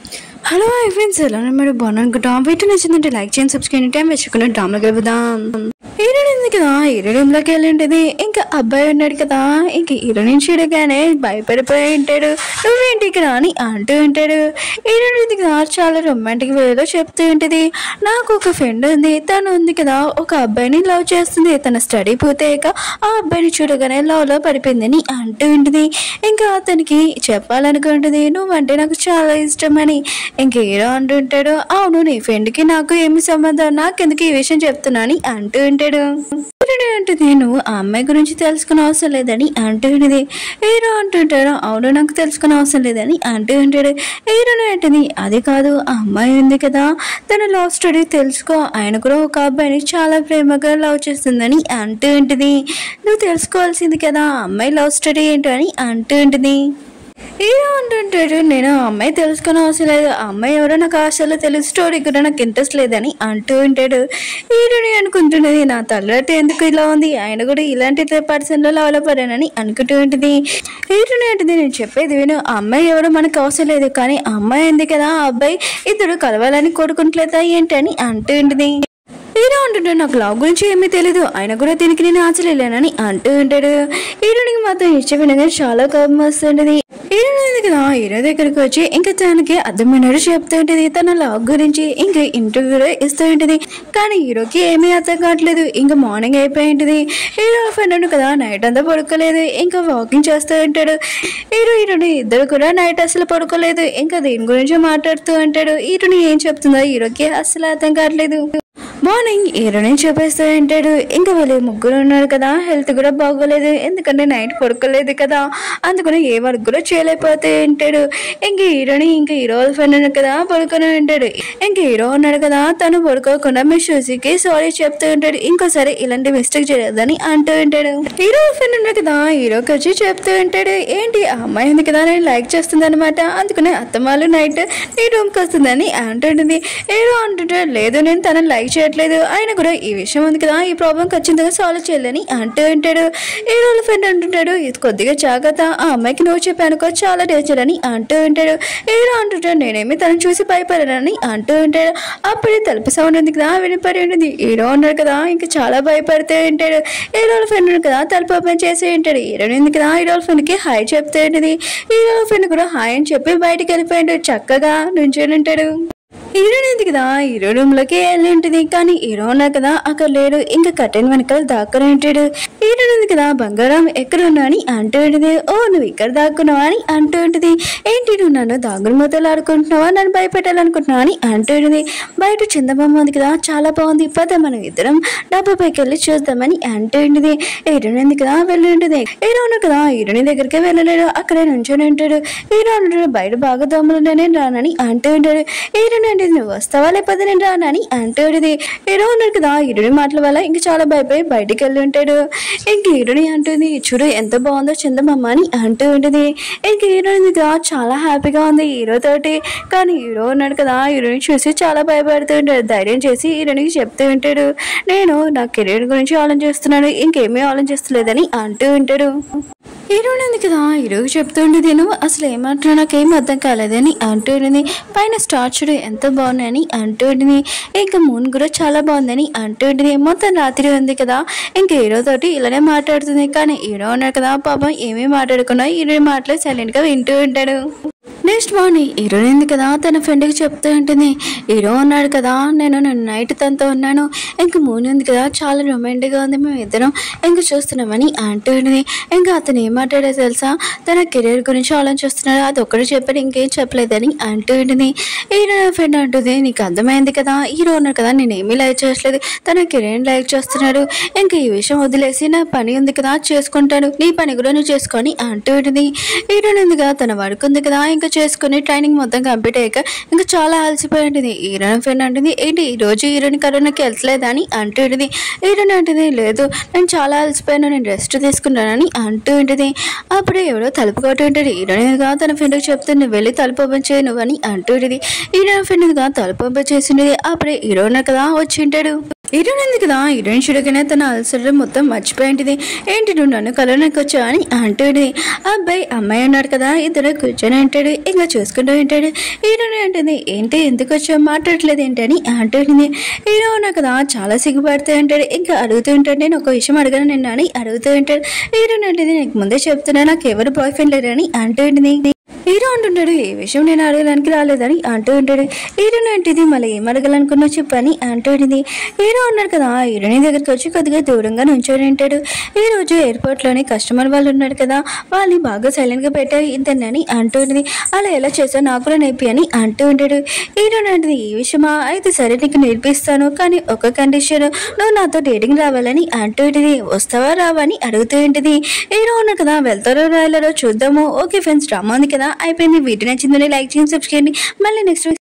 hello hi friends ఎలా ఉన్నారు మీరు బాగున్నారు అనుకుంటాం వీటిని నచ్చిందంటే లైక్ చేయండి సబ్స్క్రైబ్ టైం వచ్చుకున్న డ్రామాలోకి వెళ్దాం హీరోయిన్ ఉంది కదా హీరో రూమ్ లోకి వెళ్ళింటది ఇంకా అబ్బాయి ఉన్నాడు కదా ఇంక హీరోయిన్ చూడగానే భయపడిపోయి ఉంటాడు నువ్వేంటి ఇక్కడ అని అంటూ ఉంటాడు హీరోయిన్ ఉంది కదా చాలా రొమాంటిక్ వేలో చెప్తూ ఉంటుంది నాకు ఒక ఫ్రెండ్ ఉంది తను ఉంది కదా ఒక అబ్బాయిని లవ్ చేస్తుంది తన స్టడీ పూర్తయ్యాక ఆ అబ్బాయిని చూడగానే లవ్ లో పడిపోయిందని అంటూ ఉంటుంది ఇంకా అతనికి చెప్పాలనుకుంటుంది నువ్వంటే నాకు చాలా ఇష్టం అని ఇంక హీరో అంటుంటాడు అవును నీ ఫ్రెండ్కి నాకు ఏమి సంబంధం నాకెందుకు ఈ విషయం చెప్తున్నా అని అంటూ ఉంటాడు హీరోయిన్ అంటుంది నువ్వు ఆ అమ్మాయి గురించి తెలుసుకునే అవసరం లేదని అంటూ ఉంటుంది హీరో అంటుంటాడు అవును నాకు తెలుసుకునే అవసరం లేదని అంటూ ఉంటాడు హీరోయిన్ అంటుంది అది కాదు ఆ అమ్మాయి ఉంది కదా తన లవ్ స్టోరీ తెలుసుకో ఆయన కూడా ఒక అబ్బాయిని చాలా ప్రేమగా లవ్ చేస్తుందని అంటూ ఉంటుంది నువ్వు తెలుసుకోవాల్సింది కదా ఆ అమ్మాయి లవ్ స్టోరీ ఏంటో అని అంటూ ఉంటుంది హీరో అంటుంటాడు నేను ఆ అమ్మాయి తెలుసుకునే అవసరం లేదు ఆ అమ్మాయి ఎవరో నాకు అసలు తెలుసు స్టోరీ కూడా నాకు ఇంట్రెస్ట్ లేదని అంటూ ఉంటాడు హీరోని అనుకుంటున్నది నా తల్లటి ఎందుకు ఇలా ఉంది ఆయన కూడా ఇలాంటి పర్సన్లో లవలో పడానని అనుకుంటూ ఉంటుంది హీరోని అంటుంది నేను చెప్పేది విను ఆ అమ్మాయి ఎవరో మనకు అవసరం లేదు కానీ ఆ అమ్మాయి ఉంది కదా ఆ అబ్బాయి ఇద్దరు కలవాలని కోరుకుంటలేదా ఏంటని అంటూ ఉంటుంది హీరో అంటుంటాడు నాకు లవ్ గురించి ఏమీ తెలీదు ఆయన కూడా దీనికి నేను ఆచలేనని అంటూ ఉంటాడు హీరోనికి మాత్రం ఇష్టం వినగా చాలా కోపం వస్తుంటది హీరోయిన్ ఉంది కదా హీరో దగ్గరికి వచ్చి ఇంకా తనకి అర్థమైనట్టు చెప్తూ ఉంటుంది తన లవ్ గురించి ఇంకా ఇంటర్వ్యూ కూడా ఇస్తూ ఉంటుంది కానీ హీరోకి ఏమీ అర్థం కావట్లేదు ఇంకా మార్నింగ్ అయిపోయి ఉంటుంది హీరో ఫ్రెండ్ కదా నైట్ అంతా పడుకోలేదు ఇంకా వాకింగ్ చేస్తూ ఉంటాడు హీరో హీరోని ఇద్దరు కూడా నైట్ అసలు పడుకోలేదు ఇంకా దీని గురించి మాట్లాడుతూ ఉంటాడు హీరోని ఏం చెప్తుందో హీరోకి అసలు అర్థం కావట్లేదు మార్నింగ్ హీరోని చూపిస్తూ ఉంటాడు ఇంకా వీళ్ళు ముగ్గురు ఉన్నారు కదా హెల్త్ కూడా బాగోలేదు ఎందుకంటే నైట్ పడుకోలేదు కదా అందుకని ఏ వర్క్ కూడా చేయలేకపోతే ఉంటాడు ఇంక హీరోని ఇంకా హీరో ఫ్రెండ్ ఉన్నాడు కదా పడుకొని ఉంటాడు ఇంక హీరో ఉన్నాడు కదా తను పడుకోకుండా మీ షూసీకి సారీ చెప్తూ ఉంటాడు ఇంకోసారి ఇలాంటి మిస్టేక్ చేయొద్దని అంటూ ఉంటాడు హీరో ఫ్రెండ్ ఉన్నాడు కదా హీరోకి వచ్చి చెప్తూ ఉంటాడు ఏంటి ఆ అమ్మాయి ఉంది కదా నేను లైక్ చేస్తుంది అనమాట అందుకని అత్తమాలు నైట్ నీ రూమ్కి వస్తుందని అంటుంటుంది హీరో అంటుంటాడు లేదు నేను తనని లైక్ చేయట్లేదు ఆయన కూడా ఈ విషయం ఉంది కదా ఈ ప్రాబ్లం ఖచ్చితంగా సాల్వ్ చేయాలని అంటూ ఉంటాడు హీరో ఫ్రెండ్ అంటుంటాడు ఇది కొద్దిగా జాగ్రత్త ఆ అమ్మాయికి నువ్వు చెప్పానుకో చాలా డేంజర్ అని అంటూ ఉంటాడు హీరో అంటుంటాడు నేనేమి తనని చూసి భయపడనని అంటూ ఉంటాడు అప్పుడే తలుపు సౌండ్ ఉంది కదా వినిపడి ఉంటుంది హీరో ఉన్నాడు కదా ఇంకా చాలా భయపడుతూ ఉంటాడు హీరో ఫ్రెండ్ ఉన్నాడు కదా తలుపు ఓపెన్ చేసి ఉంటాడు హీరో ఉంది కదా హీరో ఫ్రెండ్కి హాయ్ చెప్తూ ఉంటుంది హీరో ఫ్రెండ్ కూడా హాయ్ అని చెప్పి బయటికి వెళ్ళిపోయాడు చక్కగా నుంచొని ఉంటాడు హీరోయిన్ ఉంది కదా హీరో రూమ్ లోకి వెళ్ళి ఉంటుంది కానీ హీరో ఉన్నా కదా అక్కడ లేడు ఇంకా కట్టెన్ వెనకాల దాక్కుని ఉంటాడు హీరోయిన్ ఉంది కదా బంగారం ఎక్కడ ఉన్నా అని అంటూ ఉంటుంది ఓ నువ్వు ఇక్కడ దాక్కున్నావా అని అంటూ ఉంటుంది ఏంటి నువ్వు నన్ను దాగుడు మూతలు ఆడుకుంటున్నావా నన్ను భయపెట్టాలనుకుంటున్నావా అని అంటూ ఉంటుంది బయట చందమామ ఉంది కదా చాలా బాగుంది పద మనం ఇద్దరం డబ్బా పైకి వెళ్ళి చూద్దామని అంటూ ఉంటుంది హీరోయిన్ ఉంది కదా వెళ్ళి ఉంటుంది హీరో ఉన్నా కదా హీరోయిన్ దగ్గరికి వెళ్ళలేడు అక్కడే నుంచొని ఉంటాడు హీరో అంటాడు బయట బాగా దమ్ములు నేను రానని అంటూ ఉంటాడు హీరోయిన్ అంటే నువ్వు వస్తావా లేకపోతే నేను రానని అంటాడుది హీరో ఉన్నాడు కదా హీరోని మాటల వల్ల ఇంక చాలా భయపడి బయటికి వెళ్ళి ఉంటాడు ఇంక హీరోని అంటుంది చూడు ఎంత బాగుందో చందమామ అని అంటూ ఉంటుంది ఇంక హీరోయిన్ కదా చాలా హ్యాపీగా ఉంది హీరో తోటి కానీ హీరో ఉన్నాడు కదా హీరోని చూసి చాలా భయపడుతూ ఉంటాడు ధైర్యం చేసి హీరోనికి చెప్తూ ఉంటాడు నేను నా కెరీర్ గురించి ఆలోచిస్తున్నాను ఇంకేమీ ఆలోచిస్తలేదని అంటూ ఉంటాడు హీరోయిన్ ఉంది కదా హీరోకి చెప్తూ ఉండేది నువ్వు అసలు ఏమంటున్నా నాకేం అర్థం కాలేదని అంటూ ఉండింది పైన స్టార్ చూడు ఎంత బాగున్నాయని అంటూ ఉండింది ఇంకా మూన్ కూడా చాలా బాగుందని అంటూ ఉండింది మొత్తం రాత్రి ఉంది కదా ఇంకా హీరో తోటి ఇలానే మాట్లాడుతుంది కానీ హీరో ఉన్నాడు కదా పాపం ఏమీ మాట్లాడకుండా హీరోయిన్ మాటలు సైలెంట్గా వింటూ ఉంటాడు నెక్స్ట్ మార్నింగ్ హీరోయిన్ ఉంది కదా తన ఫ్రెండ్కి చెప్తూ ఉంటుంది హీరో ఉన్నాడు కదా నేను నేను నైట్ తనతో ఉన్నాను ఇంకా మూన్ ఉంది కదా చాలా రొమాంటిక్గా ఉంది మేము ఇద్దరం ఇంకా చూస్తున్నామని అంటూ ఉంటుంది ఇంకా అతను ఏం మాట్లాడో తెలుసా తన కెరీర్ గురించి ఆలోచిస్తున్నాడు అది ఒక్కటి చెప్పాడు ఇంకేం చెప్పలేదని అంటూ ఉంటుంది హీరో ఫ్రెండ్ అంటుంది నీకు అర్థమైంది కదా హీరో ఉన్నాడు కదా నేను ఏమీ లైక్ చేయట్లేదు తన కెరీర్ లైక్ చేస్తున్నాడు ఇంకా ఈ విషయం వదిలేసి నా పని ఉంది కదా చేసుకుంటాడు నీ పని కూడా నువ్వు చేసుకొని అంటూ ఉంటుంది హీరోయిన్ ఉంది కదా తన వర్క్ ఉంది కదా ఇంకా చేసుకుని ట్రైనింగ్ మొత్తం కంప్లీట్ అయ్యాక ఇంకా చాలా అలసిపోయి ఉంటుంది హీరోయిన్ ఫ్రెండ్ అంటుంది ఏంటి ఈ రోజు హీరోయిన్ కరోనాకి వెళ్తలేదా అని అంటూ ఉంటుంది హీరోయిన్ అంటుంది లేదు నేను చాలా అలసిపోయాను నేను రెస్ట్ తీసుకున్నానని అంటూ ఉంటుంది అప్పుడు ఎవడో తలుపు కొట్టి ఉంటుంది హీరోయిన్ గా తన ఫ్రెండ్కి చెప్తే నువ్వు వెళ్ళి తలుపు ఓపెన్ చేయి నువ్వు అని అంటూ ఉంటుంది హీరోయిన్ ఫ్రెండ్ గా తలుపు ఓపెన్ చేసి ఉండేది అప్పుడే హీరోయిన్ కదా వచ్చి ఉంటాడు హీరోయిన్ ఉంది కదా హీరోయిన్ చూడగానే తన అలసట మొత్తం మర్చిపోయింటిది ఏంటి నువ్వు నన్ను కలవడానికి వచ్చా అని అంటాడు అబ్బాయి అమ్మాయి ఉన్నాడు కదా ఇద్దరు కూర్చొని అంటాడు ఇంకా చూసుకుంటూ ఉంటాడు హీరోయిన్ అంటుంది ఏంటి ఎందుకు వచ్చావు మాట్లాడట్లేదు ఏంటి అని అంటుంది హీరో ఉన్నా కదా చాలా సిగ్గుపడుతూ ఉంటాడు ఇంకా అడుగుతూ ఉంటాడు నేను ఒక విషయం అడగను నిన్న అని అడుగుతూ ఉంటాడు హీరోయిన్ అంటుంది నీకు ముందే చెప్తున్నా నాకు ఎవరు బాయ్ ఫ్రెండ్ లేరని అంటుంది హీరో అంటుంటాడు ఏ విషయం నేను అడగడానికి రాలేదని అంటూ ఉంటాడు హీరోయిన్ అంటేది మళ్ళీ ఏం అడగాలనుకున్నా చెప్పని అంటుంది హీరో అన్నాడు కదా హీరోయిన్ దగ్గరికి వచ్చి కొద్దిగా దూరంగా నుంచొని ఉంటాడు ఈ రోజు ఎయిర్పోర్ట్లోని కస్టమర్ వాళ్ళు ఉన్నారు కదా వాళ్ళని బాగా సైలెంట్గా పెట్టారు ఇంతని అంటుంది అలా ఎలా చేసా నాకు కూడా నేర్పి అని అంటూ ఉంటాడు హీరోయిన్ అంటుంది ఈ విషయమా అయితే సరే నీకు నేర్పిస్తాను కానీ ఒక కండిషన్ నువ్వు నాతో డేటింగ్ రావాలని అంటూ ఉంటుంది వస్తావా రావా అని అడుగుతూ ఉంటుంది హీరో ఉన్నాడు కదా వెళ్తారో రాయలేరో చూద్దాము ఓకే ఫ్రెండ్స్ డ్రామా ఉంది కదా అయిపోయింది వీడియో నచ్చిందని లైక్ చేయండి సబ్స్క్రైబ్ చేయండి మళ్ళీ నెక్స్ట్